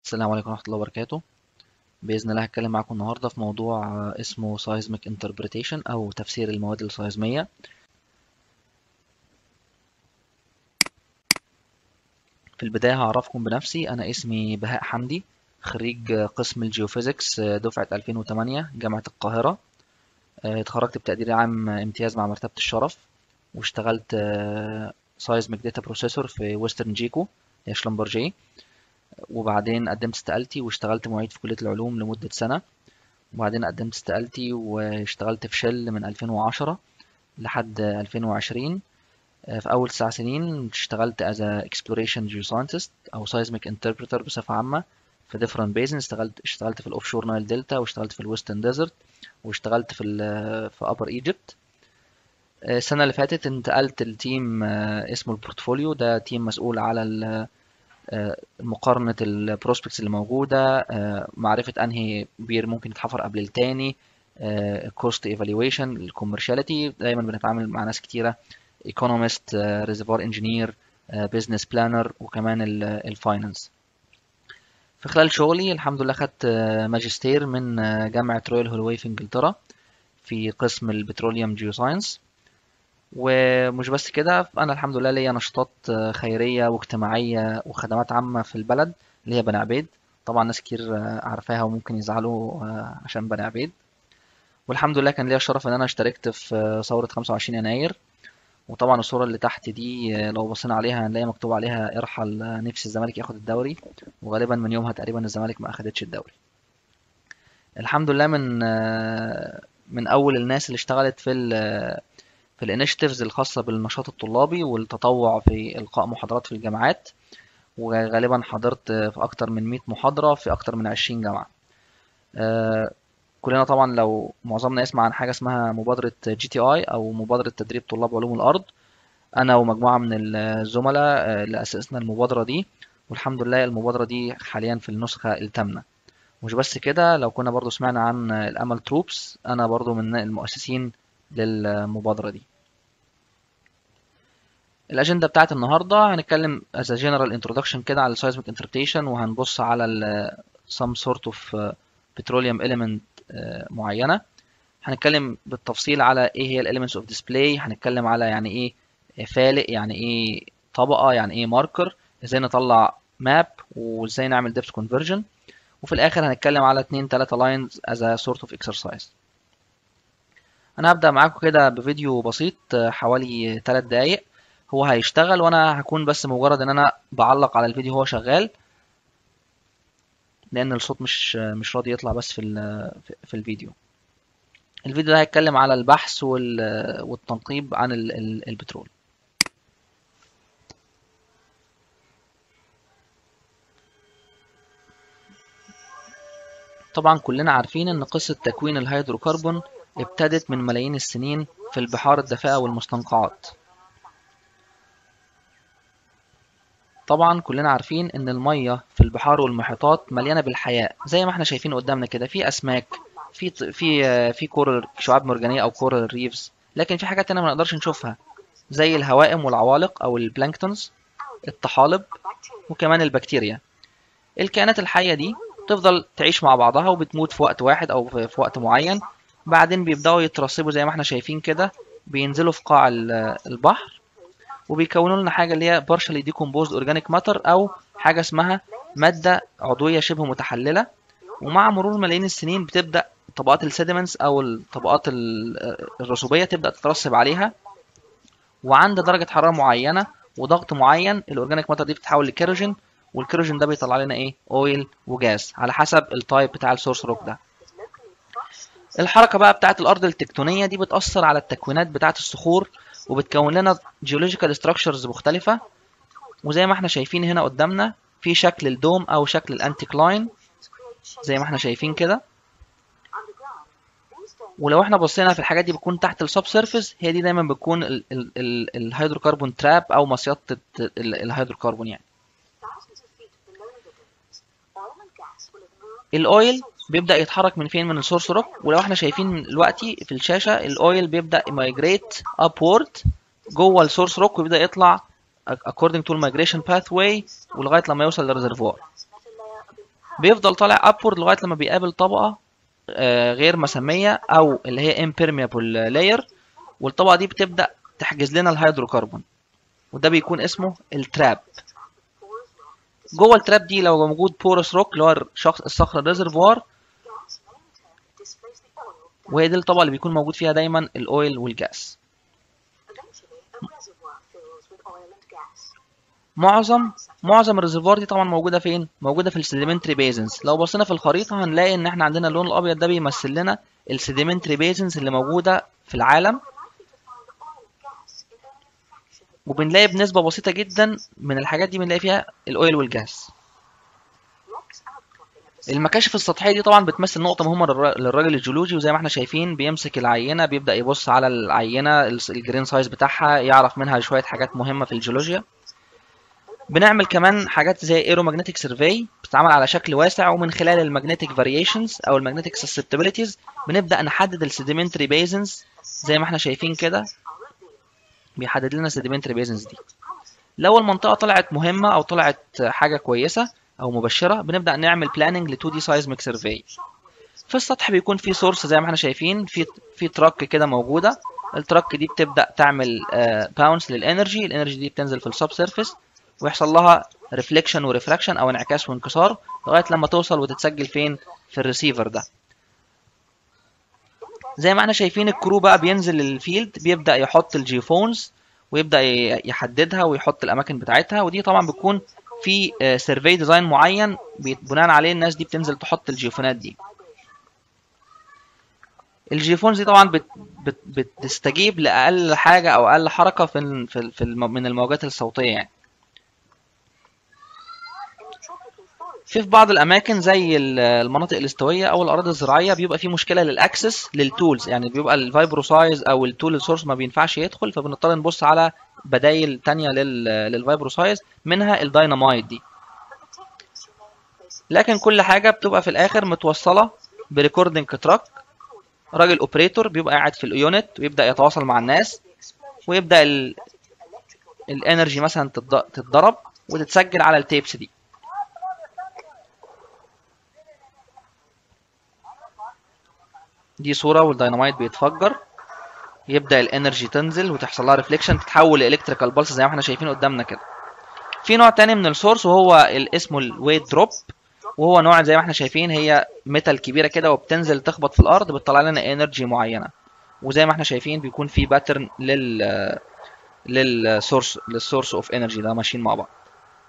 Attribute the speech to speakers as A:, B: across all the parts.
A: السلام عليكم ورحمة الله وبركاته بإذن الله هتكلم معاكم النهاردة في موضوع آه، اسمه Seismic Interpretation أو تفسير المواد السيزمية في البداية هعرفكم بنفسي أنا اسمي بهاء حمدي خريج آه، قسم الجيوفيزيكس آه، دفعة 2008 جامعة القاهرة آه، اتخرجت بتقدير عام امتياز مع مرتبة الشرف واشتغلت سايزميك داتا بروسيسور في ويسترن جيكو هي شلمبرجي وبعدين قدمت استقالتي واشتغلت معيد في كلية العلوم لمدة سنة وبعدين قدمت استقالتي واشتغلت في شل من 2010 لحد 2020 آه، في أول تسع سنين اشتغلت as a exploration geoscientist أو seismic interpreter بصفة عامة في different basins اشتغلت اشتغلت في الأوفشور نايل دلتا واشتغلت في الويسترن ديزرت واشتغلت في ال في upper Egypt آه، السنة اللي فاتت انتقلت لتيم آه، اسمه البورتفوليو ده تيم مسؤول على ال آه، مقارنة البروسبكتس اللي موجودة آه، معرفة أنهي بير ممكن يتحفر قبل التاني كوست ايفالويشن الكوميرشاليتي دايما بنتعامل مع ناس كتيرة ايكونومست ريزرفوار انجينير بزنس بلانر وكمان الفاينانس في خلال شغلي الحمد لله خدت آه، ماجستير من آه، جامعة رويال هولوي في انجلترا في قسم البتروليوم جيوساينس ومش بس كده انا الحمد لله ليا نشاطات آه، خيريه واجتماعيه وخدمات عامه في البلد اللي هي بني عبيد طبعا ناس كتير آه، عارفاها وممكن يزعلوا آه، عشان بني عبيد والحمد لله كان ليا الشرف ان انا اشتركت في آه، ثوره 25 يناير وطبعا الصوره اللي تحت دي آه، لو بصينا عليها هنلاقي مكتوب عليها ارحل آه، نفسي الزمالك ياخد الدوري وغالبا من يومها تقريبا الزمالك ما اخدتش الدوري الحمد لله من آه، من اول الناس اللي اشتغلت في ال في الانيشيتيفز الخاصة بالنشاط الطلابي والتطوع في إلقاء محاضرات في الجامعات وغالبا حضرت في أكتر من 100 محاضرة في أكتر من 20 جامعة آه، كلنا طبعا لو معظمنا يسمع عن حاجة اسمها مبادرة جي تي اي أو مبادرة تدريب طلاب علوم الأرض أنا ومجموعة من الزملاء آه، اللي أسسنا المبادرة دي والحمد لله المبادرة دي حاليا في النسخة الثامنة مش بس كده لو كنا برضو سمعنا عن الأمل تروبس أنا برضو من المؤسسين للمبادرة دي الأجندة بتاعت النهاردة هنتكلم as a general introduction كده على seismic interpretation وهنبص على ال some sort of uh, petroleum element uh, معينة هنتكلم بالتفصيل على ايه هي ال elements of display هنتكلم على يعني ايه فالق يعني ايه طبقة يعني ايه ماركر ازاي نطلع ماب وازاي نعمل depth conversion وفي الآخر هنتكلم على اتنين تلاتة lines as a sort of exercise انا هبدأ معاكم كده بفيديو بسيط آه، حوالي 3 دقايق هو هيشتغل وانا هكون بس مجرد ان انا بعلق على الفيديو وهو شغال لان الصوت مش مش راضي يطلع بس في ال- في الفيديو الفيديو ده هيتكلم على البحث وال- والتنقيب عن ال- ال- البترول طبعا كلنا عارفين ان قصة تكوين الهيدروكربون ابتدت من ملايين السنين في البحار الدافئة والمستنقعات طبعا كلنا عارفين ان الميه في البحار والمحيطات مليانه بالحياه زي ما احنا شايفين قدامنا كده في اسماك في ط- في آه، في كورال شعاب مرجانيه او كورال ريفز لكن في حاجات تانية ما نقدرش نشوفها زي الهوائم والعوالق او البلانكتونز الطحالب وكمان البكتيريا الكائنات الحيه دي تفضل تعيش مع بعضها وبتموت في وقت واحد او في في وقت معين بعدين بيبداوا يترسبوا زي ما احنا شايفين كده بينزلوا في قاع ال- البحر وبيكونوا لنا حاجه اللي هي partially decomposed organic matter او حاجه اسمها ماده عضويه شبه متحلله ومع مرور ملايين السنين بتبدا طبقات السيدمنتس او الطبقات ال- الرسوبيه تبدا تترسب عليها وعند درجه حراره معينه وضغط معين الاورجانيك ماتر دي بتتحول لكيروجين والكيروجين ده بيطلع لنا ايه اويل وجاز على حسب التايب بتاع السورس روك ده الحركه بقى بتاعه الارض التكتونيه دي بتاثر على التكوينات بتاعه الصخور وبتكون لنا جيولوجيكال ستراكشرز مختلفه وزي ما احنا شايفين هنا قدامنا في شكل الدوم او شكل الانتيكلاين زي ما احنا شايفين كده ولو احنا بصينا في الحاجات دي بتكون تحت السب سيرفيس هي دي دايما بتكون ال- ال- ال- الهيدروكربون تراب او مصيده ال- الهيدروكربون يعني الاويل بيبدا يتحرك من فين من السورس روك ولو احنا شايفين دلوقتي في الشاشه الاويل بيبدا مايجريت ابورد جوه السورس روك ويبدا يطلع according to المigration pathway ولغايه لما يوصل للريزرفوار بيفضل طالع upward لغايه لما بيقابل طبقه آه، غير مسميه او اللي هي impermeable layer والطبقه دي بتبدا تحجز لنا الهيدروكربون وده بيكون اسمه التراب جوه التراب دي لو موجود بورس روك اللي هو الشخص الصخر الريزرفوار وهي دي الطبقه اللي بيكون موجود فيها دايما الاويل والجاس معظم معظم الريزرفوار دي طبعا موجوده فين موجوده في السيديمنتري بيزنز لو بصينا في الخريطه هنلاقي ان احنا عندنا اللون الابيض ده بيمثل لنا السيديمنتري بيزنز اللي موجوده في العالم وبنلاقي بنسبه بسيطه جدا من الحاجات دي بنلاقي فيها الاويل والجاز المكاشف السطحيه دي طبعا بتمثل نقطه مهمه للر- للراجل الجيولوجي وزي ما احنا شايفين بيمسك العينه بيبدا يبص على العينه الس- الجرين سايز بتاعها يعرف منها شويه حاجات مهمه في الجيولوجيا بنعمل كمان حاجات زي ايرومagnetic سيرفي بتتعمل على شكل واسع ومن خلال المagnetic فاريشنز او المagnetic susceptibilities بنبدا نحدد السيديمنتري بيزنز زي ما احنا شايفين كده بيحدد لنا السيديمنتري بيزنز دي لو المنطقه طلعت مهمه او طلعت حاجه كويسه او مبشره بنبدا نعمل بلاننج ل 2 دي سايزميك سيرفي في السطح بيكون في سورس زي ما احنا شايفين في في تراك كده موجوده التراك دي بتبدا تعمل باونس للانرجي الانرجي دي بتنزل في السب سيرفيس ويحصل لها ريفليكشن وريفراكشن او انعكاس وانكسار لغايه لما توصل وتتسجل فين في الريسيفر ده زي ما احنا شايفين الكرو بقى بينزل للفيلد بيبدا يحط الجيوفونز ويبدا ي- يحددها ويحط الاماكن بتاعتها ودي طبعا بتكون في سيرفي ديزاين معين بي- بناء عليه الناس دي بتنزل تحط الجيوفونات دي الجيوفونز دي طبعا بت بت بتستجيب لاقل حاجه او اقل حركه في ال- في ال- في الم- من الموجات الصوتيه يعني في في بعض الاماكن زي ال- المناطق الاستوائيه او الاراضي الزراعيه بيبقى في مشكله للاكسس للتولز يعني بيبقى الفايبرو سايز او التول السورس ما بينفعش يدخل فبنضطر نبص على بدايل تانية لل للفايبرو سايز منها الداينامايت دي لكن كل حاجه بتبقى في الاخر متوصله بريكوردنج تراك راجل اوبريتور بيبقى قاعد في اليونت ويبدا يتواصل مع الناس ويبدا ال... الانرجي مثلا تتض- تتضرب وتتسجل على التيبس دي دي صورة والديناميت بيتفجر يبدأ الانرجي تنزل وتحصل لها ريفليكشن تتحول لالكتريكال بالس زي ما احنا شايفين قدامنا كده في نوع تاني من السورس وهو ال- اسمه الويت دروب وهو نوع زي ما احنا شايفين هي ميتال كبيرة كده وبتنزل تخبط في الأرض بتطلع لنا انرجي معينة وزي ما احنا شايفين بيكون في باترن لل للسورس للسورس اوف انرجي ده ماشيين مع بعض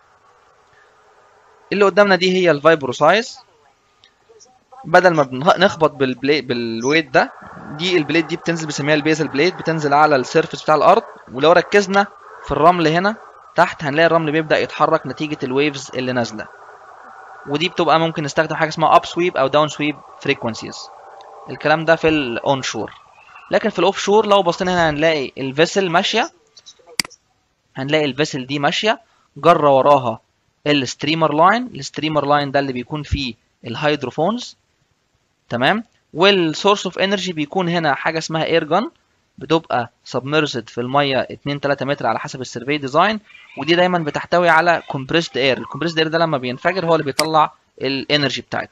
A: اللي قدامنا دي هي الفايبرو سايز بدل ما بنخ- نخبط بالبلي بالويت ده دي البليد دي بتنزل بنسميها البيزل بليد بتنزل على السيرفس بتاع الارض ولو ركزنا في الرمل هنا تحت هنلاقي الرمل بيبدا يتحرك نتيجه الويفز اللي نازله ودي بتبقى ممكن نستخدم حاجه اسمها اب سويب او داون سويب فريكونسيز الكلام ده في الاون شور لكن في الاوف شور لو بصينا هنا هنلاقي الفيسل ماشيه هنلاقي الفيسل دي ماشيه جرى وراها الستريمر لاين الستريمر لاين ده اللي بيكون فيه الهيدروفونز تمام والسورس اوف انرجي بيكون هنا حاجه اسمها اير جن بتبقى سبمرسد في الميه 2 3 متر على حسب السيرفي ديزاين ودي دايما بتحتوي على كومبريسد اير الكومبريسد اير ده لما بينفجر هو اللي بيطلع الانرجي بتاعتنا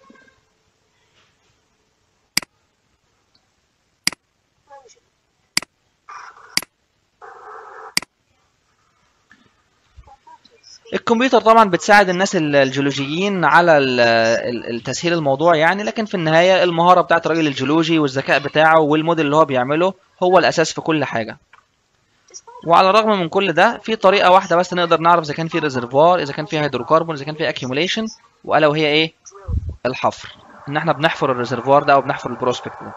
A: الكمبيوتر طبعا بتساعد الناس ال- الجيولوجيين على ال- ال- التسهيل الموضوع يعني لكن في النهاية المهارة بتاعت الراجل الجيولوجي والذكاء بتاعه والموديل اللي هو بيعمله هو الأساس في كل حاجة وعلى الرغم من كل ده في طريقة واحدة بس نقدر نعرف إذا كان في ريزرفوار إذا كان في هيدروكربون إذا كان في أكيوميليشن وألا وهي إيه الحفر إن إحنا بنحفر الريزرفوار ده أو بنحفر البروسبكت ده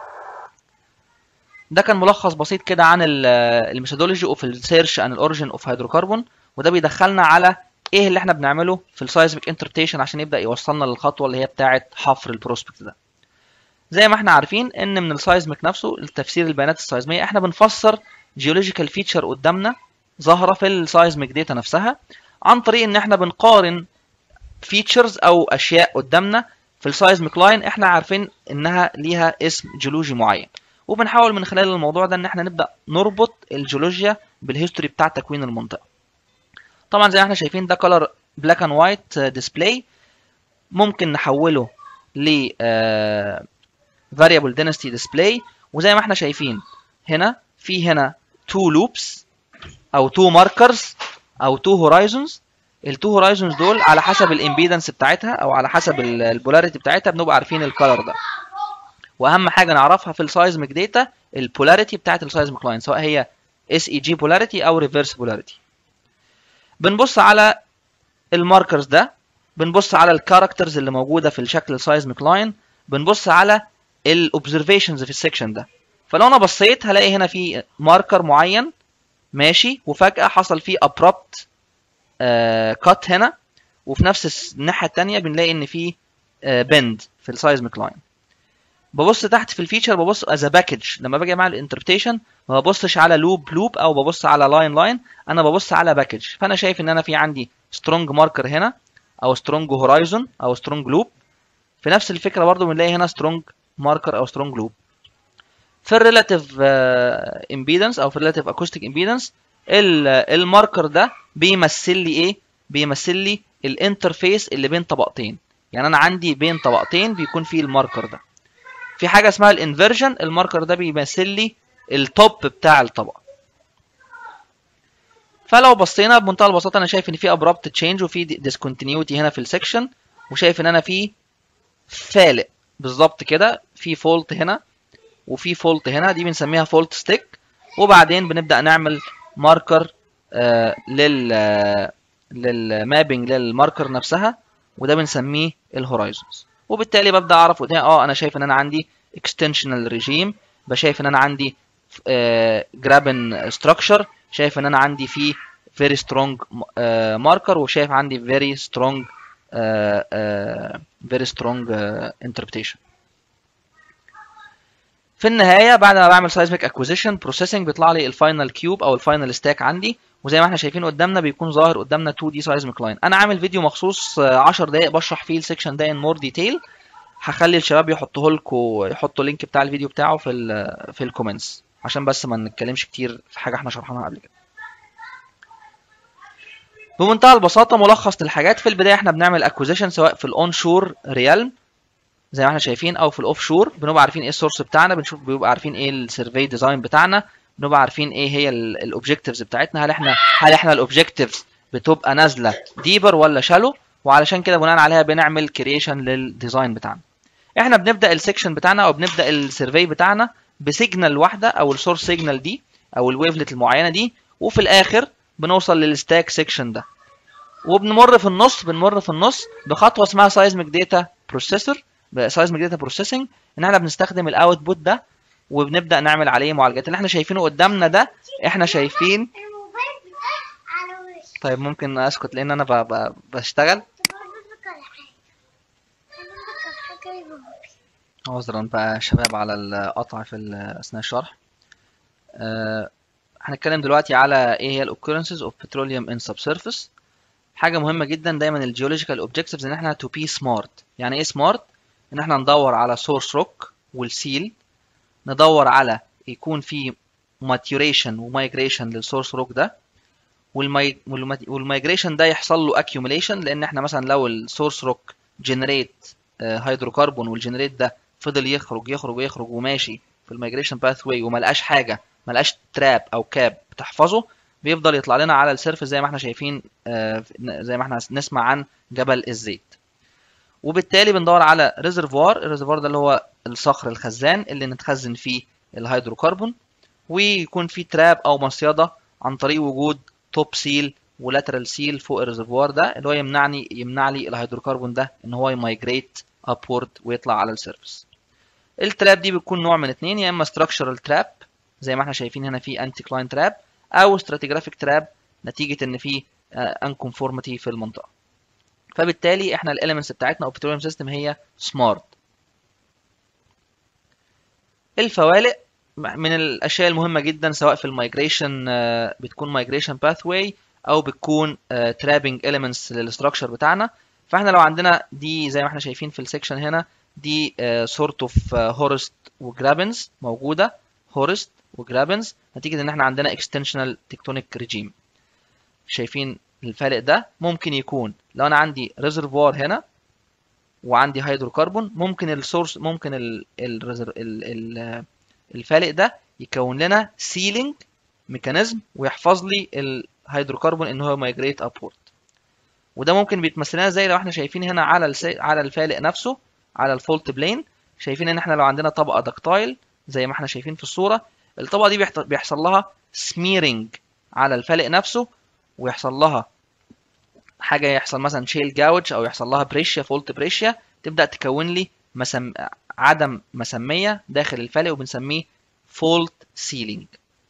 A: ده كان ملخص بسيط كده عن الميثودولوجي اوف السيرش عن الاوريجين اوف هيدروكربون وده بيدخلنا على ايه اللي احنا بنعمله في السايزميك انتربريتيشن عشان يبدا يوصلنا للخطوه اللي هي بتاعه حفر البروسبكت ده زي ما احنا عارفين ان من السايزميك نفسه التفسير البيانات السايزميه احنا بنفسر جيولوجيكال فيتشر قدامنا ظاهره في السايزميك داتا نفسها عن طريق ان احنا بنقارن فيتشرز او اشياء قدامنا في السايزميك لاين احنا عارفين انها ليها اسم جيولوجي معين وبنحاول من خلال الموضوع ده ان احنا نبدا نربط الجيولوجيا بالهيستوري بتاع تكوين المنطقه طبعا زي ما احنا شايفين ده كلر بلاك اند وايت ديسبلاي ممكن نحوله ل variable density display وزي ما احنا شايفين هنا في هنا two loops او two markers او two horizons التو هورايزونز دول على حسب الامبيدنس بتاعتها او على حسب البولاريتي بتاعتها بنبقى عارفين الكالر ده واهم حاجه نعرفها في السايزميك داتا البولاريتي بتاعت السايزميك لاين سواء هي اس اي جي بولاريتي او ريفرس بولاريتي بنبص على الماركرز ده بنبص على الكاركترز اللي موجوده في الشكل السايزميك لاين بنبص على الاوبزرفيشنز في السكشن ده فلو انا بصيت هلاقي هنا في ماركر معين ماشي وفجاه حصل فيه ابربت كات هنا وفي نفس الناحيه الثانيه بنلاقي ان في بند في السايزميك لاين ببص تحت في الفيتشر ببص از باكج لما باجي اعمل الانتربريتيشن ما ببصش على لوب لوب او ببص على لاين لاين انا ببص على باكج فانا شايف ان انا في عندي سترونج ماركر هنا او سترونج هورايزون او سترونج لوب في نفس الفكره برضو بنلاقي هنا سترونج ماركر او سترونج لوب في الريلاتيف امبيدنس او في الريلاتيف اكوستيك امبيدنس الماركر ده بيمثل لي ايه بيمثل لي الانترفيس اللي بين طبقتين يعني انا عندي بين طبقتين بيكون فيه الماركر ده في حاجه اسمها الانفرجن الماركر ده بيمثل لي التوب بتاع الطبقه فلو بصينا بمنتهى البساطه انا شايف ان في ابرابت تشينج وفي ديسكونتينيوتي هنا في السكشن وشايف ان انا في فالق بالظبط كده في فولت هنا وفي فولت هنا دي بنسميها فولت ستيك وبعدين بنبدا نعمل ماركر آه لل آه للمابنج للماركر نفسها وده بنسميه الهورايزونز وبالتالي ببدا اعرف قدام اه انا شايف ان انا عندي اكستنشنال ريجيم بشايف ان انا عندي جرابن ستراكشر شايف ان انا عندي فيه فيري سترونج ماركر وشايف عندي فيري سترونج فيري سترونج انتربريتيشن في النهايه بعد ما بعمل سايزميك اكوزيشن بروسيسنج بيطلع لي الفاينل كيوب او الفاينل ستاك عندي وزي ما احنا شايفين قدامنا بيكون ظاهر قدامنا 2 دي سايزميك لاين انا عامل فيديو مخصوص 10 دقائق بشرح فيه السكشن ده ان مور ديتيل هخلي الشباب يحطوه لكم يحطوا اللينك بتاع الفيديو بتاعه في ال في الكومنتس عشان بس ما نتكلمش كتير في حاجه احنا شرحناها قبل كده بمنتهى البساطه ملخص للحاجات في البدايه احنا بنعمل اكوزيشن سواء في الاون شور ريالم زي ما احنا شايفين او في الاوف شور بنبقى عارفين ايه السورس بتاعنا بنشوف بيبقى عارفين ايه السيرفي ديزاين بتاعنا بنبقى عارفين ايه هي الاوبجكتيفز بتاعتنا هل احنا هل احنا الاوبجكتيفز بتبقى نازله ديبر ولا شالو وعلشان كده بناء عليها بنعمل كرييشن للديزاين بتاعنا احنا بنبدا السكشن بتاعنا او بنبدا السيرفي بتاعنا بسيجنال واحده او السورس سيجنال دي او الويفلت المعينه دي وفي الاخر بنوصل للستاك سيكشن ده وبنمر في النص بنمر في النص بخطوه اسمها سايزميك داتا بروسيسور سايزميك داتا بروسيسنج ان احنا بنستخدم الاوتبوت ده وبنبدا نعمل عليه معالجات اللي احنا شايفينه قدامنا ده احنا شايفين طيب ممكن اسكت لان انا ب... ب... بشتغل عذرا بقى شباب على القطع في اثناء الشرح أه هنتكلم دلوقتي على ايه هي الاوكورنسز اوف بتروليوم ان subsurface حاجه مهمه جدا دايما الجيولوجيكال اوبجكتيفز ان احنا تو بي سمارت يعني ايه سمارت ان احنا ندور على سورس روك والسيل ندور على يكون في ماتيوريشن ومايجريشن للسورس روك ده والمايجريشن ده يحصل له اكيوميليشن لان احنا مثلا لو السورس روك جنريت هيدروكربون والجنريت ده فضل يخرج يخرج ويخرج وماشي في المايجريشن باث واي وما لقاش حاجه ما لقاش تراب او كاب تحفظه بيفضل يطلع لنا على السيرفس زي ما احنا شايفين زي ما احنا نسمع عن جبل الزيت وبالتالي بندور على ريزرفوار الريزرفوار ده اللي هو الصخر الخزان اللي نتخزن فيه الهيدروكربون ويكون فيه تراب او مصيده عن طريق وجود توب سيل ولاترال سيل فوق الريزرفوار ده اللي هو يمنعني يمنع لي الهيدروكربون ده ان هو يمايجريت ابورد ويطلع على السيرفس التراب دي بتكون نوع من اتنين يا اما structural تراب زي ما احنا شايفين هنا في انتي كلاين تراب او stratigraphic تراب نتيجه ان في انكونفورميتي في المنطقه فبالتالي احنا الاليمنتس بتاعتنا او بتروليوم سيستم هي سمارت الفوالق من الاشياء المهمه جدا سواء في المايجريشن بتكون مايجريشن باثواي او بتكون ترابنج اليمنتس للستراكشر بتاعنا فاحنا لو عندنا دي زي ما احنا شايفين في السكشن هنا دي سورت اوف هورست وجرابنز موجوده هورست وجرابنز نتيجه ان احنا عندنا اكستنشنال تكتونيك ريجيم شايفين الفالق ده ممكن يكون لو انا عندي ريزرفوار هنا وعندي هيدروكربون ممكن السورس ممكن ال ال ال ال الفالق ده يكون لنا سيلينج ميكانيزم ويحفظ لي الهيدروكربون ان هو مايجريت ابورد وده ممكن بيتمثل لنا زي لو احنا شايفين هنا على السي... على الفالق نفسه على الفولت بلين شايفين ان احنا لو عندنا طبقه دكتايل زي ما احنا شايفين في الصوره الطبقه دي بيحت... بيحصل لها سميرنج على الفالق نفسه ويحصل لها حاجه يحصل مثلا شيل جاوج او يحصل لها بريشيا فولت بريشيا تبدا تكون لي مسم... عدم مسميه داخل الفالق وبنسميه فولت سيلينج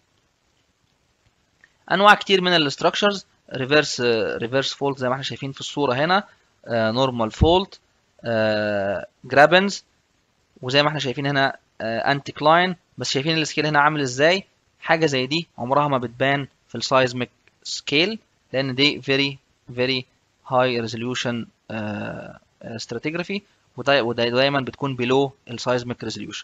A: انواع كتير من الاستراكشرز ريفرس ريفرس فولت زي ما احنا شايفين في الصوره هنا نورمال فولت جرابنز وزي ما احنا شايفين هنا انتي كلاين بس شايفين السكيل هنا عامل ازاي حاجه زي دي عمرها ما بتبان في السايزميك سكيل لان دي very very high resolution stratigraphy وده دايما بتكون below السايزميك resolution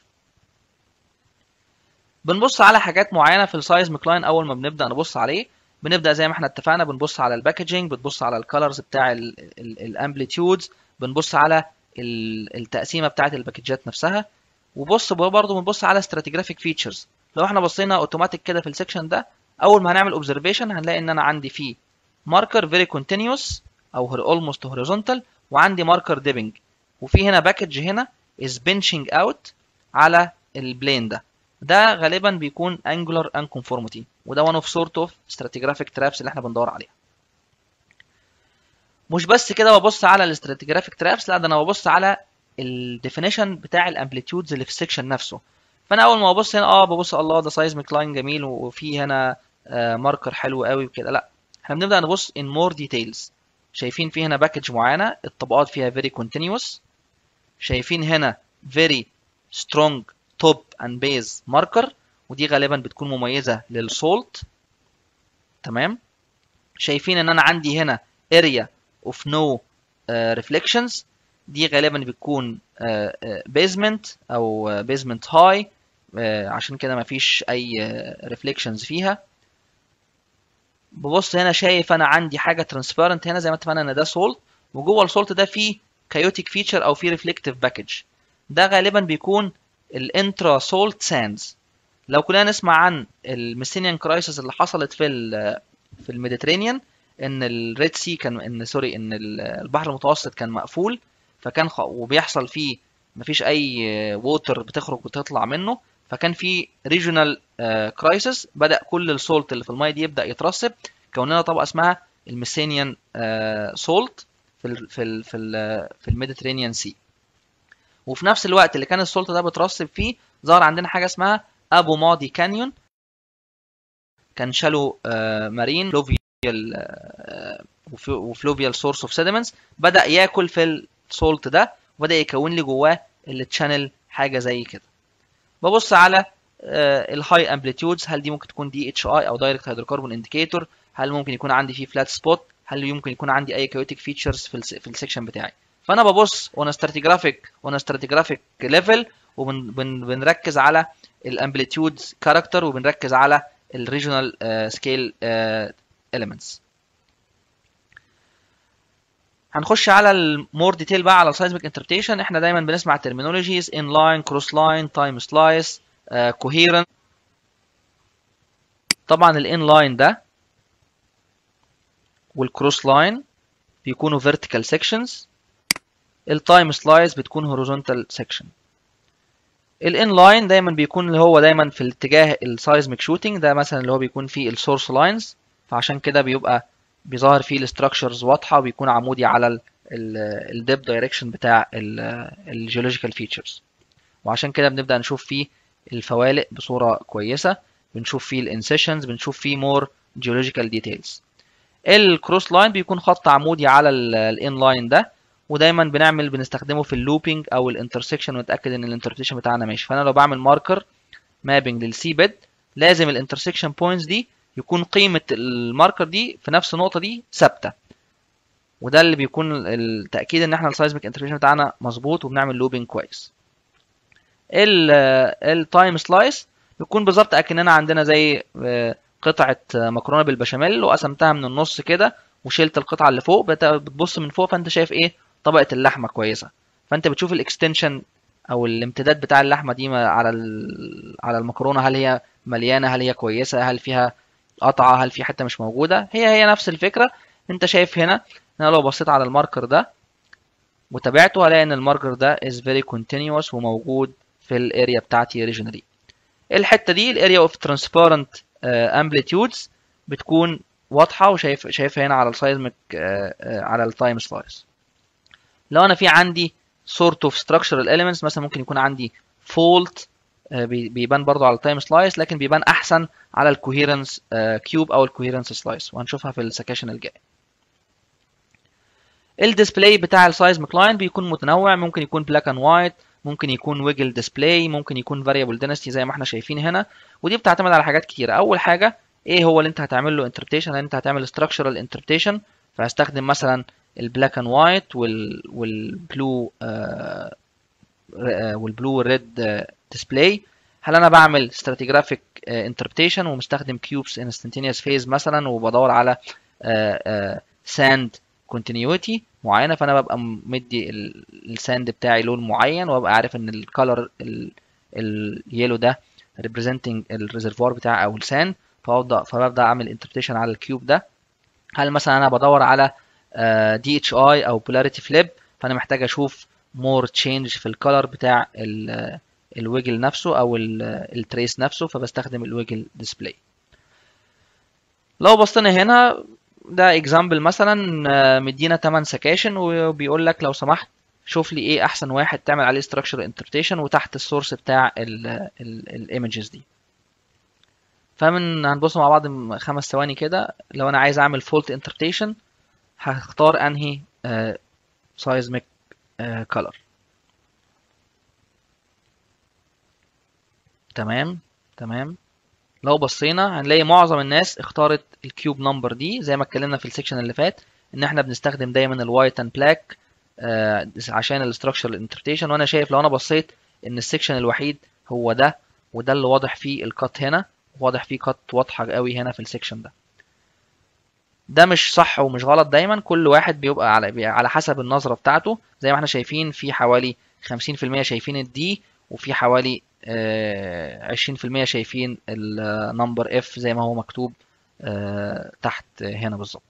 A: بنبص على حاجات معينه في السايزميك لاين اول ما بنبدا نبص عليه بنبدا زي ما احنا اتفقنا بنبص على الباكجينج بتبص على الكالرز بتاع الامبليتيودز بنبص على التقسيمه بتاعه الباكجات نفسها وبص برضه بنبص على stratigraphic فيتشرز لو احنا بصينا اوتوماتيك كده في السكشن ده اول ما هنعمل اوبزرفيشن هنلاقي ان انا عندي فيه ماركر فيري كونتينيوس او اولموست هوريزونتال وعندي ماركر ديبنج وفي هنا باكج هنا از بنشنج اوت على البلين ده ده غالبا بيكون angular unconformity وده one of sort of stratigraphic traps اللي احنا بندور عليها مش بس كده ببص على الاستراتيجرافيك ترابس لا ده انا ببص على الديفينيشن بتاع الامبليتيودز اللي في السكشن نفسه فانا اول ما ببص هنا اه ببص الله ده سايزميك لاين جميل وفي هنا آه ماركر حلو قوي وكده لا احنا بنبدا نبص in more details شايفين في هنا باكج معينه الطبقات فيها very continuous شايفين هنا very strong top and base marker ودي غالبا بتكون مميزه للسولت تمام شايفين ان انا عندي هنا area of no uh, reflections دي غالبا بتكون بيزمنت uh, uh, او بيزمنت هاي عشان كده مفيش اي ريفليكشنز فيها ببص هنا شايف انا عندي حاجه ترانسبيرنت هنا زي ما اتفقنا ان ده سولت وجوه السولت ده فيه كايوتيك فيتشر او فيه ريفلكتيف باكج ده غالبا بيكون الانترا سولت ساندز لو كلنا نسمع عن الميسينيان كرايسيس اللي حصلت في في الميديترينيان ان الريد سي كان ان سوري ان البحر المتوسط كان مقفول فكان خ... وبيحصل فيه مفيش اي ووتر بتخرج وتطلع منه فكان في ريجونال كرايسيس بدا كل السولت اللي في الميه دي يبدا يترسب كون لنا طبقه اسمها الميسينيان سولت في ال في ال في ال في الميديترينيان سي وفي نفس الوقت اللي كان السولت ده بترسب فيه ظهر عندنا حاجه اسمها ابو ماضي كانيون كان شالو مارين فلوفيال وفلوفيال سورس اوف سيدمنتس بدا ياكل في السولت ده وبدا يكون لي جواه التشانل حاجه زي كده ببص على الهاي امبليتيودز هل دي ممكن تكون دي اتش اي او دايركت هيدروكربون انديكيتور هل ممكن يكون عندي فيه فلات سبوت هل يمكن يكون عندي اي كايوتيك فيتشرز في في السكشن بتاعي فانا ببص اون ستراتيجرافيك اون ستراتيجرافيك ليفل وبنركز على الامبليتيودز كاركتر وبنركز على الريجونال سكيل elements هنخش على المور ديتيل بقى على السايزميك انتربريتيشن احنا دايما بنسمع terminologies in line cross line time slice uh, coherent طبعا الان لاين ده والكروس لاين بيكونوا vertical sections التايم سلايس بتكون horizontal section الان لاين دايما بيكون اللي هو دايما في الاتجاه السايزميك شوتنج ده مثلا اللي هو بيكون فيه السورس لاينز فعشان كده بيبقى بيظهر فيه الاستراكشرز واضحه وبيكون عمودي على الديب دايركشن بتاع الجيولوجيكال فيتشرز وعشان كده بنبدا نشوف فيه الفوالق بصوره كويسه بنشوف فيه الانسيشنز بنشوف فيه مور جيولوجيكال ديتيلز الكروس لاين بيكون خط عمودي على الان لاين ده ودايما بنعمل بنستخدمه في اللوبينج او الانترسكشن ونتاكد ان الانتربريتيشن بتاعنا ماشي فانا لو بعمل ماركر مابنج للسي بيد لازم الانترسكشن بوينتس دي يكون قيمه الماركر دي في نفس النقطه دي ثابته وده اللي بيكون التاكيد ان احنا السايزميك انتربريتيشن بتاعنا مظبوط وبنعمل لوبينج كويس التايم سلايس بيكون بالظبط اكننا عندنا زي قطعه مكرونه بالبشاميل وقسمتها من النص كده وشلت القطعه اللي فوق بتبص من فوق فانت شايف ايه طبقه اللحمه كويسه فانت بتشوف الاكستنشن او الامتداد بتاع اللحمه دي على على المكرونه هل هي مليانه هل هي كويسه هل فيها قطعه هل في حته مش موجوده هي هي نفس الفكره انت شايف هنا انا لو بصيت على الماركر ده وتابعته هلاقي ان الماركر ده is very continuous وموجود في الاريا بتاعتي regionally الحته دي الاريا اوف ترانسبيرنت امبليتيودز بتكون واضحه وشايف شايفها هنا على السايزمك على التايم سلايس لو انا في عندي sort of structural elements مثلا ممكن يكون عندي fault بيبان برضو على التايم سلايس لكن بيبان احسن على الكوهيرنس كيوب او الكوهيرنس سلايس وهنشوفها في السكاشن الجاي الديسبلاي بتاع السايزمك لاين بيكون متنوع ممكن يكون بلاك اند وايت ممكن يكون ويجل ديسبلاي ممكن يكون فاريبل دينستي زي ما احنا شايفين هنا ودي بتعتمد على حاجات كتيره اول حاجه ايه هو اللي انت هتعمل له انتربريتيشن انت هتعمل structural انتربريتيشن فهستخدم مثلا البلاك اند وايت وال والبلو آه والبلو والريد ديسبلاي هل انا بعمل stratigraphic انتربريتيشن ومستخدم كيوبس انستنتينيوس فيز مثلا وبدور على ساند كونتينيوتي معينه فانا ببقى مدي الساند بتاعي لون معين وابقى عارف ان الكالر اليلو ده representing الريزرفوار بتاعي او الساند فببدا فببدا اعمل انتربريتيشن على الكيوب ده هل مثلا انا بدور على دي اتش اي او بولاريتي فليب فانا محتاج اشوف مور تشينج في الكالر بتاع الويجل نفسه او التريس نفسه فبستخدم الويجل ديسبلاي لو بصينا هنا ده اكزامبل مثلا مدينا 8 سكاشن وبيقول لك لو سمحت شوف لي ايه احسن واحد تعمل عليه structural interpretation وتحت السورس بتاع الايمجز دي فمن هنبص مع بعض خمس ثواني كده لو انا عايز اعمل fault interpretation هختار انهي seismic color تمام تمام لو بصينا هنلاقي معظم الناس اختارت الكيوب نمبر دي زي ما اتكلمنا في السكشن اللي فات ان احنا بنستخدم دايما الوايت اند بلاك عشان الاستراكشر انتربريتيشن وانا شايف لو انا بصيت ان السكشن الوحيد هو ده وده اللي واضح فيه الكات هنا واضح فيه كات واضحه قوي هنا في السكشن ده ده مش صح ومش غلط دايما كل واحد بيبقى على على حسب النظره بتاعته زي ما احنا شايفين في حوالي 50% شايفين الدي وفي حوالي 20% شايفين النمبر اف زي ما هو مكتوب تحت هنا بالظبط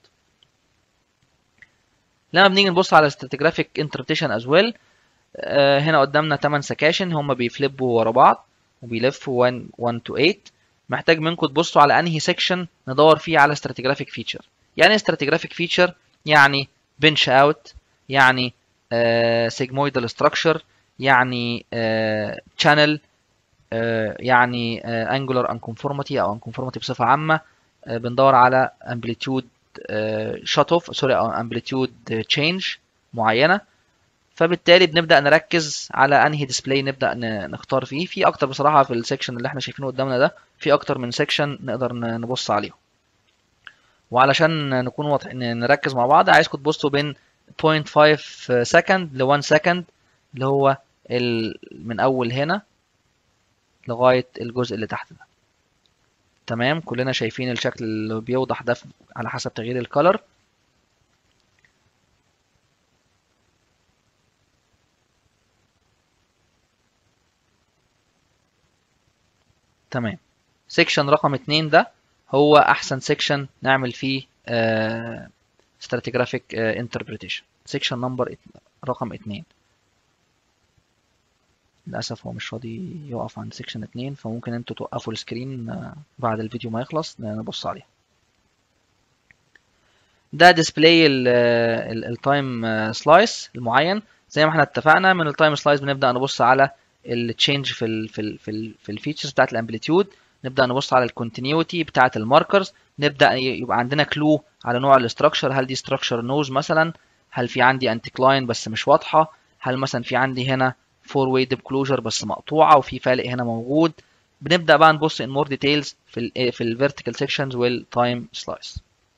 A: لما بنيجي نبص على stratigraphic interpretation as well هنا قدامنا 8 سكاشن هم بيفلبوا ورا بعض وبيلفوا 1 1 to 8 محتاج منكم تبصوا على انهي سيكشن ندور فيه على stratigraphic feature يعني stratigraphic feature يعني bench out يعني sigmoidal structure يعني channel يعني angular unconformity او unconformity بصفة عامة بندور على amplitude shut off سوري او amplitude change معينة فبالتالي بنبدأ نركز على انهي ديسبلاي نبدأ نختار فيه في اكتر بصراحة في السكشن اللي احنا شايفينه قدامنا ده في اكتر من سكشن نقدر نبص عليهم وعلشان نكون واضحين نركز مع بعض عايزكم تبصوا بين 0.5 سكند ل 1 سكند اللي هو من اول هنا لغاية الجزء اللي تحت ده تمام كلنا شايفين الشكل اللي بيوضح ده على حسب تغيير الكالر تمام سيكشن رقم اتنين ده هو احسن سيكشن نعمل فيه stratigraphic interpretation سيكشن نمبر رقم اتنين للأسف هو مش راضي يقف عند سيكشن اتنين فممكن انتوا توقفوا السكرين بعد الفيديو ما يخلص نبص عليه ده ديسبلاي التايم سلايس المعين زي ما احنا اتفقنا من التايم سلايس بنبدا نبص على التشينج في ال في ال في, ال في الفيتشرز بتاعت الامبليتيود نبدا نبص على الكونتينيوتي بتاعت الماركرز نبدا يبقى عندنا كلو على نوع الاستراكشر هل دي استراكشر نوز مثلا هل في عندي انتيكلاين بس مش واضحه هل مثلا في عندي هنا فور واي ديب كلوجر بس مقطوعه وفي فالق هنا موجود بنبدا بقى نبص ان مور ديتيلز في ال في الفيرتيكال سيكشنز والتايم سلايس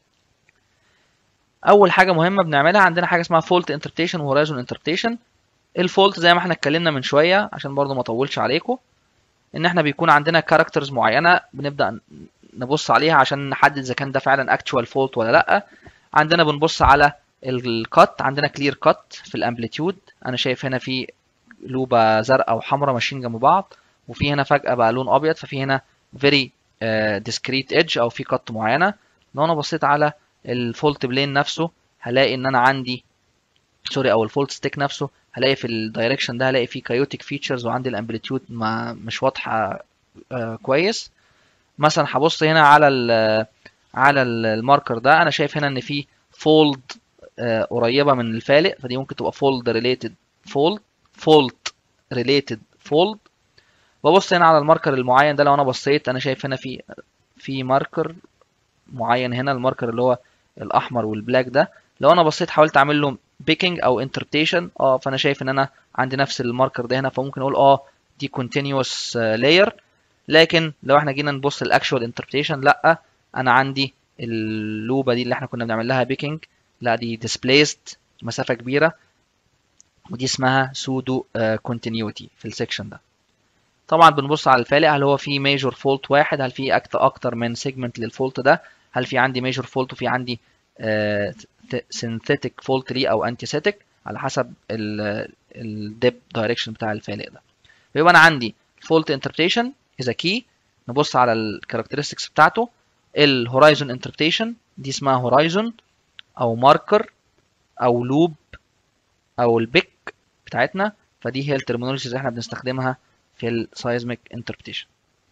A: اول حاجه مهمه بنعملها عندنا حاجه اسمها فولت انتربريتيشن وهورايزون انتربريتيشن الفولت زي ما احنا اتكلمنا من شويه عشان برضو ما اطولش عليكم ان احنا بيكون عندنا كاركترز معينه بنبدا نبص عليها عشان نحدد اذا كان ده فعلا اكتوال فولت ولا لا عندنا بنبص على الكات عندنا كلير كات في الامبليتيود انا شايف هنا في لوبه زرقاء وحمراء ماشيين جنب بعض وفي هنا فجاه بقى لون ابيض ففي هنا very discrete edge او في كات معينه لو انا بصيت على الفولت بلين نفسه هلاقي ان انا عندي سوري او الفولت ستيك نفسه هلاقي في الدايركشن ده هلاقي فيه كايوتيك فيتشرز وعندي الامبليتيود ما مش واضحه آه كويس مثلا هبص هنا على ال على الماركر ده انا شايف هنا ان في فولد آه قريبه من الفالق فدي ممكن تبقى فولد ريليتد فولد فولت ريليتد فولد ببص هنا على الماركر المعين ده لو انا بصيت انا شايف هنا في في ماركر معين هنا الماركر اللي هو الاحمر والبلاك ده لو انا بصيت حاولت اعمل له بيكينج او انتربريتيشن اه فانا شايف ان انا عندي نفس الماركر ده هنا فممكن اقول اه دي continuous layer لكن لو احنا جينا نبص الاكشوال انتربريتيشن لا انا عندي اللوبه دي اللي احنا كنا بنعمل لها بيكينج لا دي displaced مسافه كبيره ودي اسمها سودو continuity في السكشن ده طبعا بنبص على الفالق هل هو في ميجور فولت واحد هل في اكتر من سيجمنت للفولت ده هل في عندي ميجور فولت وفي عندي سينثيتك فولت ليه او انتيسيتك على حسب الديب دايركشن بتاع الفالق ده يبقى انا عندي فولت انتربريتيشن از كي نبص على الكاركترستكس بتاعته الهورايزون انتربريتيشن دي اسمها هورايزون او ماركر او لوب او البيك بتاعتنا فدي هي الترمينولوجيز اللي احنا بنستخدمها في السايزميك انتربريتيشن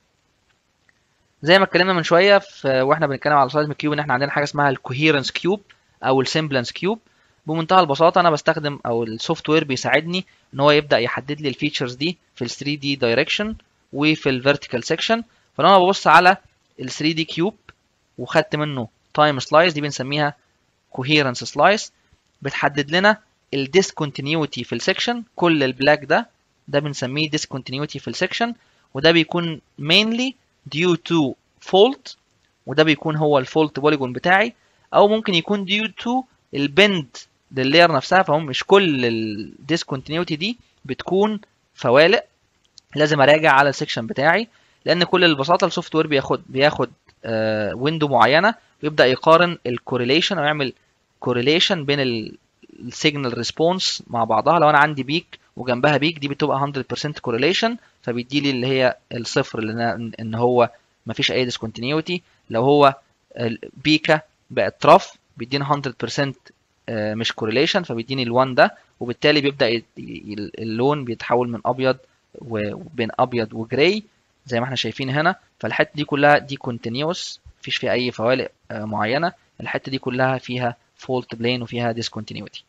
A: زي ما اتكلمنا من شويه في واحنا بنتكلم على السايزميك كيوب ان احنا عندنا حاجه اسمها الكوهيرنس كيوب او السيمبلانس كيوب بمنتهى البساطه انا بستخدم او السوفت وير بيساعدني ان هو يبدا يحدد لي الفيتشرز دي في ال 3 دي دايركشن وفي الفيرتيكال سيكشن فلو انا ببص على ال 3 دي كيوب وخدت منه تايم سلايس دي بنسميها كوهيرنس سلايس بتحدد لنا الديسكونتينيوتي في السكشن كل البلاك ده ده بنسميه discontinuity في السكشن وده بيكون mainly due to fault وده بيكون هو الفولت بوليجون بتاعي او ممكن يكون due to البند لللاير نفسها فهم مش كل الديسكونتينيوتي دي بتكون فوالق لازم اراجع على السكشن بتاعي لان كل البساطه السوفت وير بياخد بياخد ويندو معينه ويبدا يقارن الكوريليشن او يعمل كوريليشن بين السيجنال ريسبونس مع بعضها لو انا عندي بيك وجنبها بيك دي بتبقى 100% كوريليشن فبيدي لي اللي هي الصفر اللي ان هو مفيش اي ديسكونتينيوتي لو هو بيكا بقت ترف بيدينا 100% مش كوريليشن فبيديني ال1 ده وبالتالي بيبدا اللون بيتحول من ابيض وبين ابيض وجراي زي ما احنا شايفين هنا فالحته دي كلها دي كونتينيوس مفيش فيها اي فوالق معينه الحته دي كلها فيها فولت بلين وفيها ديسكونتينيوتي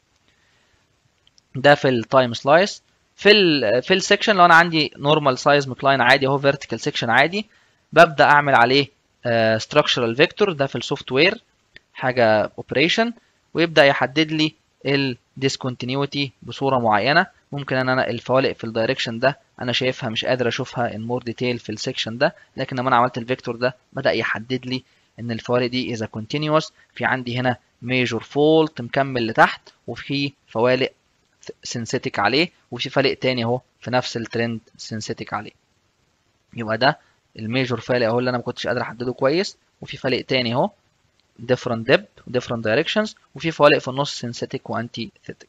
A: ده في التايم سلايس في ال في السكشن لو انا عندي نورمال سايز مكلاين عادي اهو فيرتيكال سكشن عادي ببدا اعمل عليه ستراكشرال فيكتور ده في السوفت وير حاجه اوبريشن ويبدا يحدد لي الديسكونتينيوتي بصوره معينه ممكن ان انا الفوالق في الدايركشن ده انا شايفها مش قادر اشوفها ان مور ديتيل في السكشن ده لكن لما انا عملت الفيكتور ده بدا يحدد لي ان الفوالق دي اذا كونتينيوس في عندي هنا ميجور فولت مكمل لتحت وفي فوالق سينثيتك عليه وفي فالق تاني اهو في نفس الترند سينثيتك عليه يبقى ده الميجور فالق اهو اللي انا ما كنتش قادر احدده كويس وفي فالق تاني اهو different depth different directions وفي فوالق في النص سينثيتك وانتي ثيتك